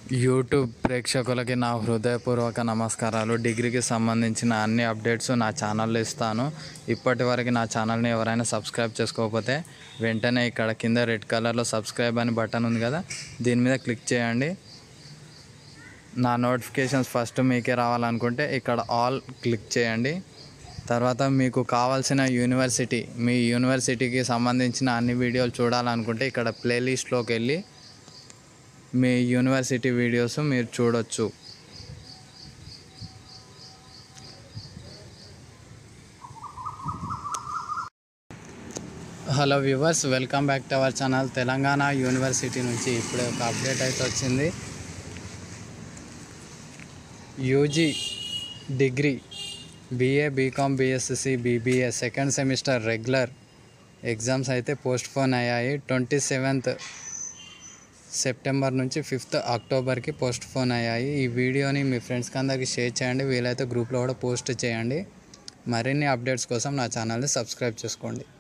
YouTube ప్రేక్షకులకి నా హృదయపూర్వక నమస్కారాలు డిగ్రీకి సంబంధించిన అన్ని అప్డేట్స్ నా ఛానల్లో ఇస్తాను ఇప్పటి వరకు నా ఛానల్ని ఎవరైనా సబ్స్క్రైబ్ చేసుకోకపోతే వెంటనే ఇక్కడ కింద రెడ్ కలర్లో సబ్స్క్రైబ్ అని బటన్ ఉంది కదా దీని మీద క్లిక్ చేయండి నా నోటిఫికేషన్స్ ఫస్ట్ మీకే రావాలనుకుంటే ఇక్కడ ఆల్ క్లిక్ చేయండి తర్వాత మీకు కావాల్సిన యూనివర్సిటీ మీ యూనివర్సిటీకి సంబంధించిన అన్ని వీడియోలు చూడాలనుకుంటే ఇక్కడ ప్లేలిస్ట్లోకి వెళ్ళి మీ యూనివర్సిటీ వీడియోస్ మీరు చూడొచ్చు hello viewers welcome back to our channel Telangana university నుంచి ఇప్పుడే ఒక అప్డేట్ అయితే వచ్చింది UG degree BA BCom BSc BBA second semester regular exams అయితే పోస్ట్ పోన్ అయ్యాయి ట్వంటీ సెవెంత్ సెప్టెంబర్ నుంచి ఫిఫ్త్ అక్టోబర్కి పోస్ట్ పోన్ అయ్యాయి ఈ వీడియోని మీ ఫ్రెండ్స్కి అందరికీ షేర్ చేయండి వీలైతే గ్రూప్లో కూడా పోస్ట్ చేయండి మరిన్ని అప్డేట్స్ కోసం నా ఛానల్ని సబ్స్క్రైబ్ చేసుకోండి